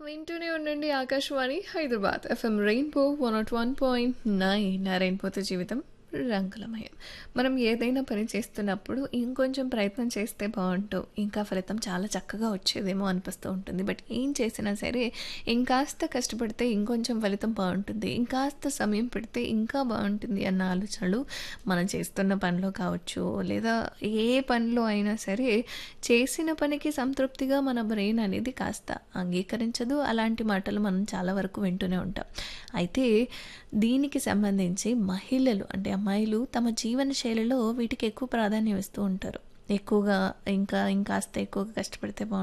వింటూనే ఉండండి Akashvani Hyderabad FM Rainbow one nought one point nine రెయిన్బోతో జీవితం రంగులమయం మనం ఏదైనా పని చేస్తున్నప్పుడు ఇంకొంచెం ప్రయత్నం చేస్తే బాగుంటాం ఇంకా ఫలితం చాలా చక్కగా వచ్చేదేమో అనిపిస్తూ ఉంటుంది బట్ ఏం చేసినా సరే ఇంకాస్త కష్టపడితే ఇంకొంచెం ఫలితం బాగుంటుంది ఇంకాస్త సమయం పెడితే ఇంకా బాగుంటుంది అన్న ఆలోచనలు మనం చేస్తున్న పనిలో కావచ్చు లేదా ఏ పనిలో అయినా సరే చేసిన పనికి సంతృప్తిగా మన బ్రెయిన్ అనేది కాస్త అంగీకరించదు అలాంటి మాటలు మనం చాలా వరకు వింటూనే ఉంటాం అయితే దీనికి సంబంధించి మహిళలు అంటే అమ్మాయిలు తమ జీవన శైలిలో వీటికి ఎక్కువ ప్రాధాన్యం ఇస్తూ ఉంటారు ఎక్కువగా ఇంకా ఇంకాస్త ఎక్కువగా కష్టపడితే బాగుంటుంది